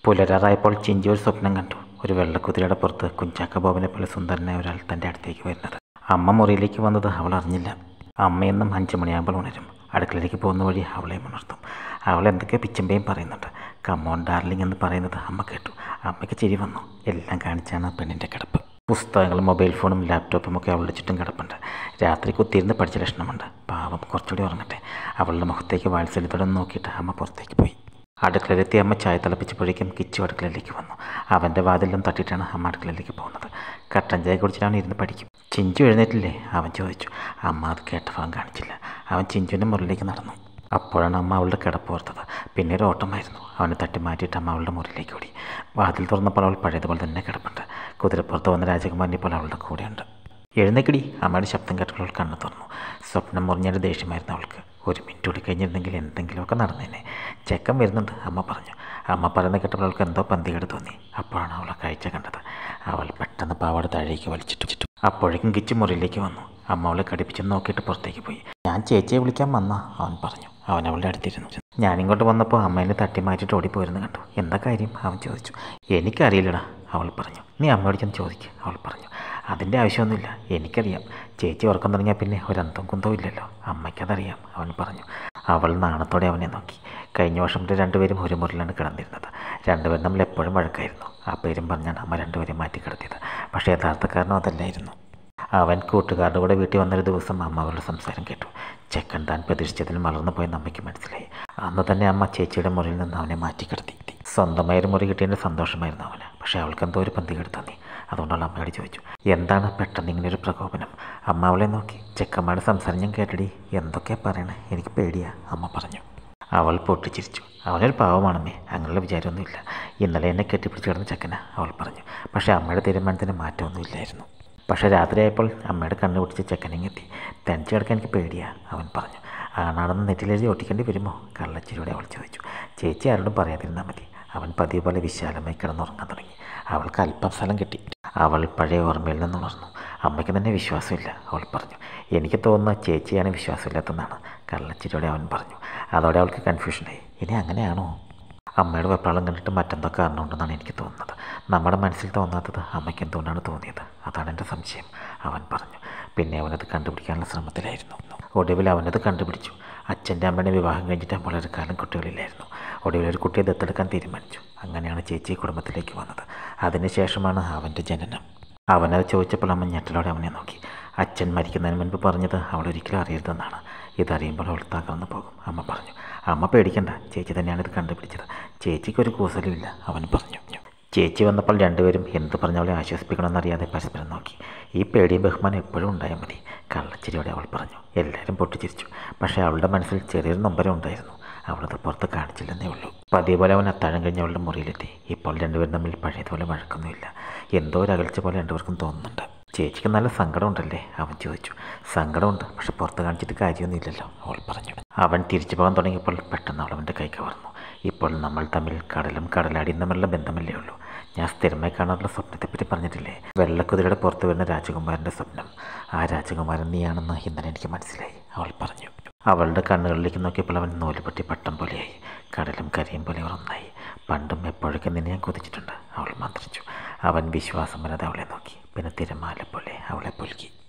പുലരാറായപ്പോൾ ചിഞ്ചി ഒരു സ്വപ്നം കണ്ടു ഒരു വെള്ളക്കുതിരയുടെ പുറത്ത് കുഞ്ചാക്ക ബോബനെ പോലെ സുന്ദരനായ ഒരാൾ തൻ്റെ അടുത്തേക്ക് വരുന്നത് അമ്മ മുറിയിലേക്ക് വന്നത് അവൾ അറിഞ്ഞില്ല അമ്മയെന്നും അഞ്ചു മണിയാകുമ്പോൾ ഉണരും അടുക്കളയിലേക്ക് പോകുന്ന വഴി അവളെയും ഉണർത്തും അവൾ എന്തൊക്കെ പിച്ചമ്പയും പറയുന്നുണ്ട് കമ്മോൺ ഡാർലിംഗ് എന്ന് പറയുന്നത് അമ്മ കേട്ടു അമ്മയ്ക്ക് ചിരി വന്നു എല്ലാം കാണിച്ചാണ് ആ പെണ്ണിൻ്റെ കിടപ്പ് പുസ്തകങ്ങളും മൊബൈൽ ഫോണും ലാപ്ടോപ്പും ഒക്കെ അവളുടെ ചുറ്റും കിടപ്പുണ്ട് രാത്രി കുത്തിയിരുന്ന് പഠിച്ച ലക്ഷണമുണ്ട് പാവം കുറച്ചുകൂടി ഉറങ്ങട്ടെ അവളുടെ മുഖത്തേക്ക് വാത്സല്യത്തോടെ നോക്കിയിട്ട് അമ്മ പുറത്തേക്ക് പോയി അടുക്കളയിലെത്തി അമ്മ ചായ തിളപ്പിച്ചപ്പോഴേക്കും കിച്ചു അടുക്കളയിലേക്ക് വന്നു അവൻ്റെ വാതിലും തട്ടിയിട്ടാണ് അമ്മ അടുക്കളയിലേക്ക് പോകുന്നത് കട്ടൻ ചായ കുടിച്ചിട്ടാണ് ഇരുന്ന് പഠിക്കും ചിഞ്ചു എഴുന്നേറ്റില്ലേ അവൻ ചോദിച്ചു അമ്മ അത് കേട്ട ഭാഗം കാണിച്ചില്ല അവൻ ചിഞ്ചുവിൻ്റെ മുറിയിലേക്ക് നടന്നു അപ്പോഴാണ് അമ്മ അവളുടെ കിടപ്പ് ഓർത്തത് പിന്നെ ഒരു ഓട്ടമായിരുന്നു അവനെ തട്ടി മാറ്റിയിട്ട് അമ്മ അവളുടെ മുറിയിലേക്ക് ഓടി വാതിൽ തുറന്നപ്പോൾ അവൾ പഴയതുപോലെ തന്നെ കിടപ്പുണ്ട് കുതിരപ്പുറത്ത് വന്ന രാജകുമാരൻ ഇപ്പോൾ അവളുടെ കൂടെയുണ്ട് എഴുന്നേക്കടി അമ്മയുടെ ശബ്ദം കേട്ടപ്പോൾ അവൾ കണ്ണു തുറന്നു സ്വപ്നം മുറിഞ്ഞൊരു ദേഷ്യമായിരുന്നു അവൾക്ക് ഒരു മിനിറ്റ് കൂടി കഴിഞ്ഞിരുന്നെങ്കിൽ എന്തെങ്കിലുമൊക്കെ നടന്നേനെ ചെക്കൻ വരുന്നുണ്ട് അമ്മ പറഞ്ഞു അമ്മ പറയുന്ന കേട്ടപ്പോൾ അവൾക്ക് എന്തോ പന്തികേട് തോന്നി അപ്പോഴാണ് അവളെ കാഴ്ച കണ്ടത് അവൾ പെട്ടെന്ന് പാവാട് താഴേക്ക് വലിച്ചിട്ടു ചുറ്റും അപ്പോഴേക്കും കിച്ചു മുറിയിലേക്ക് വന്നു അമ്മ അവളെ കടിപ്പിച്ച് നോക്കിയിട്ട് പുറത്തേക്ക് പോയി ഞാൻ ചേച്ചിയെ വിളിക്കാൻ വന്നാ അവൻ പറഞ്ഞു അവൻ അവളുടെ അടുത്തിരുന്നു ഞാനിങ്ങോട്ട് വന്നപ്പോൾ അമ്മേനെ തട്ടി മാറ്റിയിട്ട് ഓടിപ്പോയിരുന്നു കണ്ടു എന്താ കാര്യം അവൻ ചോദിച്ചു എനിക്കറിയില്ലടാ അവൾ പറഞ്ഞു നീ അമ്മയോട് ചെന്ന് ചോദിക്കുക അവൾ പറഞ്ഞു അതിൻ്റെ ആവശ്യമൊന്നുമില്ല എനിക്കറിയാം ചേച്ചി ഉറക്കം തുടങ്ങിയാൽ പിന്നെ ഒരന്തം കുന്തവും ഇല്ലല്ലോ അമ്മയ്ക്കതറിയാം അവൻ പറഞ്ഞു അവൾ നാണത്തോടെ അവനെ നോക്കി കഴിഞ്ഞ വർഷം മുതൽ രണ്ടുപേരും ഒരു മുറിയിലാണ് കിടന്നിരുന്നത് രണ്ടുപേരും തമ്മിൽ എപ്പോഴും വഴക്കായിരുന്നു ആ പേരും പറഞ്ഞാണ് അമ്മ രണ്ടുപേരും മാറ്റി കിടത്തിയത് പക്ഷേ യഥാർത്ഥ കാരണം അതല്ലായിരുന്നു അവൻ കൂട്ടുകാരുടെ കൂടെ വീട്ടിൽ വന്നൊരു ദിവസം അമ്മ അവളുടെ സംസാരം കേട്ടു ചെക്കൻ താൻ പ്രതീക്ഷിച്ചതിന് മലർന്നു പോയെന്ന് അമ്മയ്ക്ക് മനസ്സിലായി അന്ന് തന്നെ അമ്മ ചേച്ചിയുടെ മുറിയിൽ നിന്ന് അവനെ മാറ്റി കിടത്തി സ്വന്തമായൊരു മുറി കിട്ടിയതിൻ്റെ സന്തോഷമായിരുന്നു അവന് പക്ഷേ അവൾക്ക് എന്തോ ഒരു പന്തികേട് തോന്നി അതുകൊണ്ട് അവൾ അമ്മയോട് ചോദിച്ചു എന്താണ് പെട്ടെന്ന് ഇങ്ങനെ ഒരു പ്രകോപനം അമ്മ അവളെ നോക്കി ചെക്കന്മാരുടെ സംസാരം ഞാൻ കേട്ടടി എന്തൊക്കെയാ പറയണേ എനിക്ക് പേടിയാ അമ്മ പറഞ്ഞു അവൾ പൊട്ടിച്ചിരിച്ചു അവനൊരു പാവമാണമ്മേ അങ്ങനെയുള്ള വിചാരമൊന്നുമില്ല ഇന്നലെ എന്നെ കെട്ടിപ്പിടിച്ച് കിടന്ന ചെക്കന അവൾ പറഞ്ഞു പക്ഷേ അമ്മയുടെ തീരുമാനത്തിന് മാറ്റമൊന്നുമില്ലായിരുന്നു പക്ഷേ രാത്രിയായപ്പോൾ അമ്മയുടെ കണ്ണ് പിടിച്ച് ചെക്കനിങ്ങെത്തി തനിച്ച് കിടക്കാൻ എനിക്ക് പേടിയാ അവൻ പറഞ്ഞു ആണാണെന്ന് നെറ്റിലെഴുതി ഒട്ടിക്കേണ്ടി വരുമോ കള്ളച്ചിരിയോടെ അവൾ ചോദിച്ചു ചേച്ചി ആരോടും പറയാതിരുന്നാൽ മതി അവൻ പതിവ് പോലെ വിശാലമായി കിടന്നുറങ്ങാൻ തുടങ്ങി അവൾക്ക് അല്പം സ്ഥലം കിട്ടി അവൾ പഴയ ഓർമ്മയിൽ നിന്നുണർന്നു അമ്മയ്ക്ക് തന്നെ വിശ്വാസമില്ല അവൾ പറഞ്ഞു എനിക്ക് തോന്നുന്ന ചേച്ചിയാണ് വിശ്വാസമില്ലാത്തതെന്നാണ് കള്ളച്ചിരിയോടെ അവൻ പറഞ്ഞു അതോടെ അവൾക്ക് കൺഫ്യൂഷനായി ഇനി അങ്ങനെയാണോ അമ്മയുടെ വെപ്രാളം കണ്ടിട്ട് മറ്റെന്തോ കാരണമുണ്ടെന്നാണ് എനിക്ക് തോന്നുന്നത് നമ്മുടെ മനസ്സിൽ തോന്നാത്തത് അമ്മയ്ക്ക് എന്തുകൊണ്ടാണ് തോന്നിയത് അതാണ് എൻ്റെ സംശയം അവൻ പറഞ്ഞു പിന്നെ അവനത് കണ്ടുപിടിക്കാനുള്ള ശ്രമത്തിലായിരുന്നു ഒടുവിൽ അവനത് കണ്ടുപിടിച്ചു അച്ഛൻ്റെ അമ്മയുടെ വിവാഹം കഴിഞ്ഞിട്ട് വളരെ കാലം കുട്ടികളില്ലായിരുന്നു ഒടുവിൽ ഒരു കുട്ടിയെ ദത്തെടുക്കാൻ തീരുമാനിച്ചു അങ്ങനെയാണ് ചേച്ചി കുടുംബത്തിലേക്ക് വന്നത് അതിനുശേഷമാണ് അവൻ്റെ ജനനം അവനത് ചോദിച്ചപ്പോൾ അമ്മ ഞെട്ടലോടെ അവനെ നോക്കി അച്ഛൻ മരിക്കുന്നതിന് മുൻപ് പറഞ്ഞത് അവൾ ഒരിക്കലും അറിയരുതെന്നാണ് ഇതറിയുമ്പോൾ അവൾ തകർന്നു പോകും അമ്മ പറഞ്ഞു അമ്മ പേടിക്കണ്ട ചേച്ചി തന്നെയാണ് ഇത് കണ്ടുപിടിച്ചത് ചേച്ചിക്ക് ഒരു കൂസലുമില്ല അവൻ പറഞ്ഞു ചേച്ചി വന്നപ്പോൾ രണ്ടുപേരും എന്ത് പറഞ്ഞ അവളെ ആശ്വസിപ്പിക്കണമെന്നറിയാതെ പരസ്പരം നോക്കി ഈ പേടിയും ബഹുമാനം എപ്പോഴും ഉണ്ടായാൽ മതി കള്ളച്ചിരിയോടെ അവൾ പറഞ്ഞു എല്ലാവരും പൊട്ടിച്ചിരിച്ചു പക്ഷേ അവളുടെ മനസ്സിൽ ചെറിയൊരു നൊമ്പരം ഉണ്ടായിരുന്നു അവളത് പുറത്ത് കാണിച്ചില്ലെന്നേ ഉള്ളൂ പതിയെ പോലെ അവൻ അത്താഴം കഴിഞ്ഞ് അവളുടെ മുറിയിലെത്തി ഇപ്പോൾ രണ്ടുപേരും തമ്മിൽ പഴയതുപോലെ വഴക്കൊന്നുമില്ല എന്തോ ഒരു അകൽച്ച പോലെ രണ്ടുപേർക്കും തോന്നുന്നുണ്ട് ചേച്ചിക്ക് നല്ല സങ്കടമുണ്ടല്ലേ അവൻ ചോദിച്ചു സങ്കടമുണ്ട് പക്ഷെ പുറത്ത് കാണിച്ചിട്ട് കാര്യമൊന്നുമില്ലല്ലോ അവൾ പറഞ്ഞു അവൻ തിരിച്ചു പോകാൻ തുടങ്ങിയപ്പോൾ പെട്ടെന്ന് അവൾ അവൻ്റെ കൈ കവർന്നു ഇപ്പോൾ നമ്മൾ തമ്മിൽ കടലും കടലാടിയും തമ്മിലുള്ള ബന്ധമല്ലേ ഉള്ളൂ ഞാൻ സ്ഥിരമായി കാണാറുള്ള സ്വപ്നത്തെപ്പറ്റി പറഞ്ഞിട്ടില്ലേ വെള്ളക്കുതിരയുടെ പുറത്ത് വരുന്ന രാജകുമാരൻ്റെ സ്വപ്നം ആ രാജകുമാരൻ നീയാണെന്ന് ഇന്നലെ എനിക്ക് മനസ്സിലായി അവൾ പറഞ്ഞു അവളുടെ കണ്ണുകളിലേക്ക് നോക്കിയപ്പോൾ അവൻ നൂലുപൊട്ടി പട്ടം പോലെയായി കടലും കരയും പോലെ അവർ ഒന്നായി പണ്ടും എപ്പോഴൊക്കെ നിന്നെ ഞാൻ കൊതിച്ചിട്ടുണ്ട് അവൾ മന്ത്രിച്ചു അവൻ വിശ്വാസം വരാതെ അവളെ നോക്കി പിന്നെ തിരമാല പോലെ അവളെ പുൽകി